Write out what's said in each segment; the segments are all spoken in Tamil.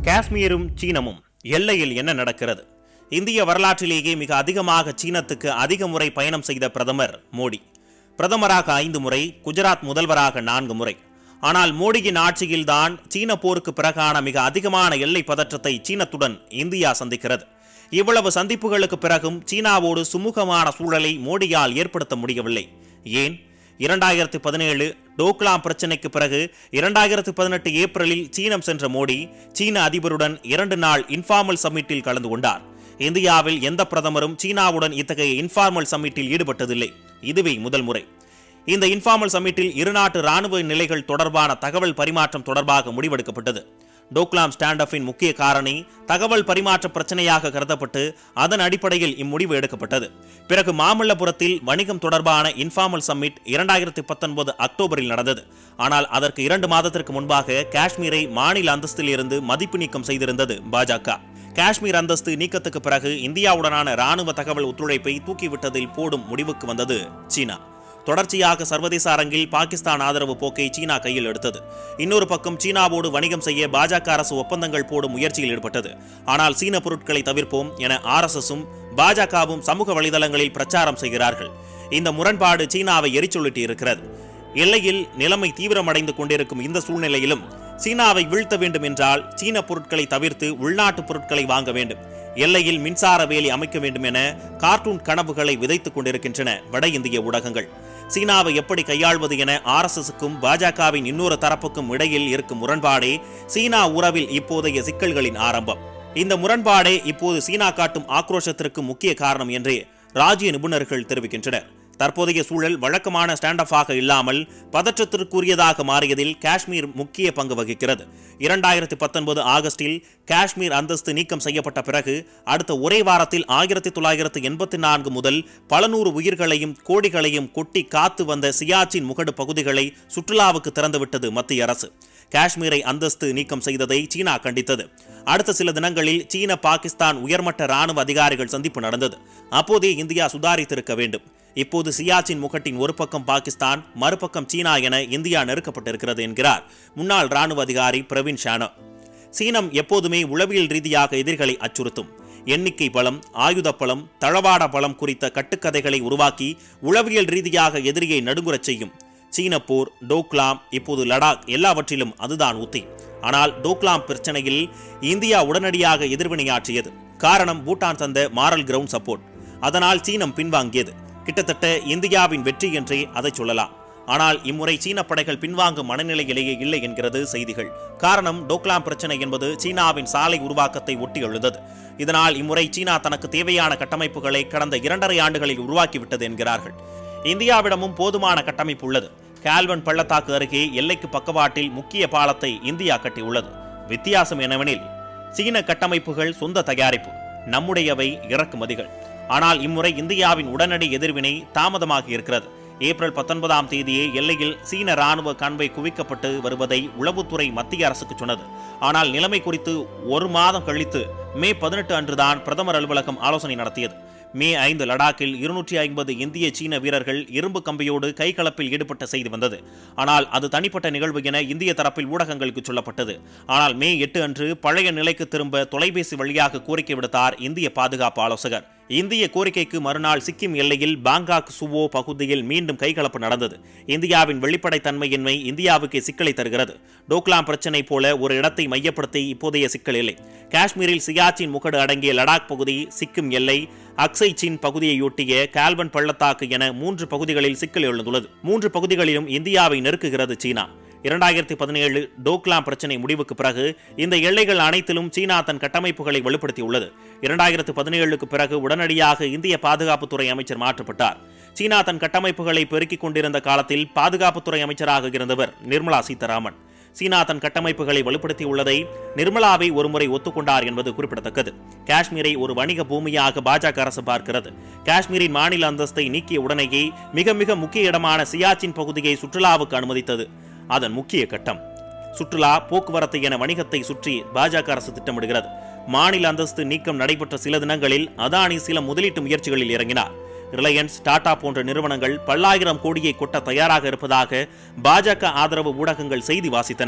காஷ்மீரும் சீனமும் எல்லையில் என்ன நடக்கிறது இந்திய வரலாற்றிலேயே மிக அதிகமாக சீனத்துக்கு அதிக முறை பயணம் செய்த பிரதமர் மோடி பிரதமராக ஐந்து முறை குஜராத் முதல்வராக நான்கு முறை ஆனால் மோடியின் ஆட்சியில்தான் சீன போருக்கு பிறகான மிக அதிகமான எல்லை பதற்றத்தை சீனத்துடன் இந்தியா சந்திக்கிறது இவ்வளவு சந்திப்புகளுக்கு பிறகும் சீனாவோடு சுமூகமான சூழலை மோடியால் ஏற்படுத்த முடியவில்லை ஏன் இரண்டாயிரத்து பதினேழு டோக்லாம் பிரச்சினைக்கு பிறகு இரண்டாயிரத்து பதினெட்டு ஏப்ரலில் சீனம் சென்ற மோடி சீன அதிபருடன் இரண்டு நாள் இன்ஃபார்மல் சம்மிட்டில் கலந்து கொண்டார் இந்தியாவில் எந்த பிரதமரும் சீனாவுடன் இத்தகைய இன்ஃபார்மல் சம்மிட்டில் ஈடுபட்டதில்லை இதுவே முதல் முறை இந்த இன்ஃபார்மல் சம்மிட்டில் இருநாட்டு ராணுவ நிலைகள் தொடர்பான தகவல் பரிமாற்றம் தொடர்பாக முடிவெடுக்கப்பட்டது டோக்லாம் ஸ்டாண்ட் அப்பின் முக்கிய காரணி தகவல் பரிமாற்ற பிரச்சனையாக கருதப்பட்டு அதன் அடிப்படையில் இம்முடிவு எடுக்கப்பட்டது பிறகு மாமல்லபுரத்தில் வணிகம் தொடர்பான இன்ஃபார்மல் சம்மிட் இரண்டாயிரத்தி பத்தொன்பது அக்டோபரில் நடந்தது ஆனால் அதற்கு இரண்டு மாதத்திற்கு முன்பாக காஷ்மீரை மாநில அந்தஸ்தில் இருந்து மதிப்பு நீக்கம் செய்திருந்தது பாஜக காஷ்மீர் அந்தஸ்து நீக்கத்துக்கு பிறகு இந்தியாவுடனான ராணுவ தகவல் ஒத்துழைப்பை தூக்கிவிட்டதில் போடும் முடிவுக்கு வந்தது சீனா தொடர்ச்சியாக சர்வதேச அரங்கில் பாகிஸ்தான் ஆதரவு போக்கை சீனா கையில் எடுத்தது இன்னொரு பக்கம் சீனாவோடு வணிகம் செய்ய பாஜக அரசு ஒப்பந்தங்கள் போடும் முயற்சியில் ஈடுபட்டது ஆனால் சீன பொருட்களை தவிர்ப்போம் என ஆர்எஸ்எஸும் பாஜகவும் சமூக வலைதளங்களில் பிரச்சாரம் செய்கிறார்கள் இந்த முரண்பாடு சீனாவை எரிச்சொல்லிட்டு இருக்கிறது எல்லையில் நிலைமை தீவிரமடைந்து கொண்டிருக்கும் இந்த சூழ்நிலையிலும் சீனாவை வீழ்த்த வேண்டும் என்றால் சீன பொருட்களை தவிர்த்து உள்நாட்டு பொருட்களை வாங்க வேண்டும் எல்லையில் மின்சார வேலி அமைக்க வேண்டும் என கார்ட்டூன் கனவுகளை விதைத்துக் கொண்டிருக்கின்றன வட இந்திய ஊடகங்கள் சீனாவை எப்படி கையாள்வது என ஆர்எஸ்எஸ்க்கும் பாஜகவின் இன்னொரு தரப்புக்கும் இடையில் இருக்கும் முரண்பாடே சீனா உறவில் இப்போதைய சிக்கல்களின் ஆரம்பம் இந்த முரண்பாடே இப்போது சீனா காட்டும் ஆக்ரோஷத்திற்கு முக்கிய காரணம் என்று ராஜ்ய நிபுணர்கள் தெரிவிக்கின்றனர் தற்போதைய சூழல் வழக்கமான ஸ்டாண்ட் ஆஃபாக இல்லாமல் பதற்றத்திற்குரியதாக மாறியதில் காஷ்மீர் முக்கிய பங்கு வகிக்கிறது இரண்டாயிரத்தி பத்தொன்பது ஆகஸ்டில் காஷ்மீர் அந்தஸ்து நீக்கம் செய்யப்பட்ட பிறகு அடுத்த ஒரே வாரத்தில் ஆயிரத்தி தொள்ளாயிரத்து எண்பத்தி நான்கு முதல் பல நூறு உயிர்களையும் கோடிகளையும் கொட்டி காத்து வந்த சியாச்சின் முகடு பகுதிகளை சுற்றுலாவுக்கு திறந்துவிட்டது மத்திய அரசு காஷ்மீரை அந்தஸ்து நீக்கம் செய்ததை சீனா கண்டித்தது அடுத்த சில தினங்களில் சீன பாகிஸ்தான் உயர்மட்ட ராணுவ அதிகாரிகள் சந்திப்பு நடந்தது அப்போதே இந்தியா சுதாரித்திருக்க வேண்டும் இப்போது சியாச்சின் முகட்டின் ஒரு பக்கம் பாகிஸ்தான் மறுபக்கம் சீனா என இந்தியா நெருக்கப்பட்டிருக்கிறது என்கிறார் முன்னாள் ராணுவ அதிகாரி பிரவீன் ஷானோ சீனம் எப்போதுமே உளவியல் ரீதியாக எதிரிகளை அச்சுறுத்தும் எண்ணிக்கை பலம் ஆயுத பலம் தளவாட பலம் குறித்த கட்டுக்கதைகளை உருவாக்கி உளவியல் ரீதியாக எதிரியை நடுங்குறச் செய்யும் சீன போர் டோக்லாம் இப்போது லடாக் எல்லாவற்றிலும் அதுதான் உத்தி ஆனால் டோக்லாம் பிரச்சனையில் இந்தியா உடனடியாக எதிர்வினையாற்றியது காரணம் பூட்டான் தந்த மாரல் கிரவுண்ட் சப்போர்ட் அதனால் சீனம் பின்வாங்கியது கிட்டத்தட்ட இந்தியாவின் வெற்றி என்றே அதை சொல்லலாம் ஆனால் இம்முறை சீன படைகள் பின்வாங்கும் மனநிலையிலேயே இல்லை என்கிறது செய்திகள் காரணம் டோக்லாம் பிரச்சனை என்பது சீனாவின் சாலை உருவாக்கத்தை ஒட்டி எழுந்தது இதனால் இம்முறை சீனா தனக்கு தேவையான கட்டமைப்புகளை கடந்த இரண்டரை ஆண்டுகளில் உருவாக்கிவிட்டது என்கிறார்கள் இந்தியாவிடமும் போதுமான கட்டமைப்பு உள்ளது கால்வன் பள்ளத்தாக்கு அருகே எல்லைக்கு பக்கவாட்டில் முக்கிய பாலத்தை இந்தியா கட்டியுள்ளது வித்தியாசம் என்னவெனில் சீன கட்டமைப்புகள் சொந்த தயாரிப்பு நம்முடையவை இறக்குமதிகள் ஆனால் இம்முறை இந்தியாவின் உடனடி எதிர்வினை தாமதமாகி இருக்கிறது ஏப்ரல் பத்தொன்பதாம் தேதியே எல்லையில் சீன ராணுவ கண்வை குவிக்கப்பட்டு வருவதை உளவுத்துறை மத்திய அரசுக்கு சொன்னது ஆனால் நிலைமை குறித்து ஒரு மாதம் கழித்து மே பதினெட்டு அன்றுதான் பிரதமர் அலுவலகம் ஆலோசனை நடத்தியது மே ஐந்து லடாக்கில் இருநூற்றி ஐம்பது இந்திய சீன வீரர்கள் இரும்பு கம்பியோடு கைகலப்பில் ஈடுபட்ட செய்தி வந்தது ஆனால் அது தனிப்பட்ட நிகழ்வு என இந்திய தரப்பில் ஊடகங்களுக்கு சொல்லப்பட்டது ஆனால் மே எட்டு அன்று பழைய நிலைக்கு திரும்ப தொலைபேசி வழியாக கோரிக்கை விடுத்தார் இந்திய பாதுகாப்பு ஆலோசகர் இந்திய கோரிக்கைக்கு மறுநாள் சிக்கிம் எல்லையில் பாங்காக் சுவோ பகுதியில் மீண்டும் கைகலப்பு நடந்தது இந்தியாவின் வெளிப்படைத்தன்மையின்மை இந்தியாவுக்கு சிக்கலை தருகிறது டோக்லாம் பிரச்சினை போல ஒரு இடத்தை மையப்படுத்தி இப்போதைய சிக்கல் இல்லை காஷ்மீரில் சியாச்சின் முகடு அடங்கிய லடாக் பகுதி சிக்கிம் எல்லை அக்சை சீன் பகுதியையொட்டிய கால்வன் பள்ளத்தாக்கு என மூன்று பகுதிகளில் சிக்கல் எழுந்துள்ளது மூன்று பகுதிகளிலும் இந்தியாவை நெருக்குகிறது சீனா இரண்டாயிரத்தி பதினேழு டோக்லாம் பிரச்சினை முடிவுக்கு பிறகு இந்த எல்லைகள் அனைத்திலும் சீனா தன் கட்டமைப்புகளை வலுப்படுத்தியுள்ளது இரண்டாயிரத்து பதினேழுக்கு பிறகு உடனடியாக இந்திய பாதுகாப்புத்துறை அமைச்சர் மாற்றப்பட்டார் சீனா தன் கட்டமைப்புகளை பெருக்கிக் கொண்டிருந்த காலத்தில் பாதுகாப்புத்துறை அமைச்சராக இருந்தவர் நிர்மலா சீதாராமன் சீனா தன் கட்டமைப்புகளை வலுப்படுத்தியுள்ளதை நிர்மலாவை ஒருமுறை ஒத்துக்கொண்டார் என்பது குறிப்பிடத்தக்கது காஷ்மீரை ஒரு வணிக பூமியாக பாஜக அரசு பார்க்கிறது காஷ்மீரின் மாநில அந்தஸ்தை நீக்கிய உடனேயே மிக மிக முக்கிய இடமான சியாச்சின் பகுதியை சுற்றுலாவுக்கு அனுமதித்தது அதன் முக்கிய கட்டம் சுற்றுலா போக்குவரத்து என வணிகத்தை சுற்றி பாஜக அரசு திட்டமிடுகிறது மாநில அந்தஸ்து நீக்கம் நடைபெற்ற சில தினங்களில் அதானி சில முதலீட்டு முயற்சிகளில் இறங்கினார் ரிலையன்ஸ் டாடா போன்ற நிறுவனங்கள் பல்லாயிரம் கோடியை கொட்ட தயாராக இருப்பதாக பாஜக ஆதரவு ஊடகங்கள் செய்தி வாசித்தன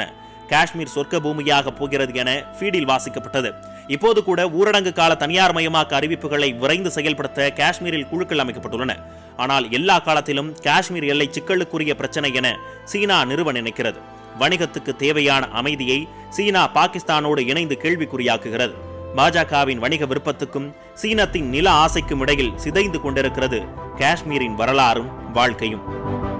காஷ்மீர் சொர்க்க பூமியாக போகிறது என ஃபீடில் வாசிக்கப்பட்டது இப்போது கூட ஊரடங்கு கால தனியார் மயமாக்க அறிவிப்புகளை விரைந்து செயல்படுத்த காஷ்மீரில் குழுக்கள் அமைக்கப்பட்டுள்ளன ஆனால் எல்லா காலத்திலும் காஷ்மீர் எல்லை சிக்கலுக்குரிய பிரச்சனை என சீனா நிறுவ நினைக்கிறது வணிகத்துக்கு தேவையான அமைதியை சீனா பாகிஸ்தானோடு இணைந்து கேள்விக்குறியாக்குகிறது பாஜகவின் வணிக விருப்பத்துக்கும் சீனத்தின் நில ஆசைக்கும் இடையில் சிதைந்து கொண்டிருக்கிறது காஷ்மீரின் வரலாறும் வாழ்க்கையும்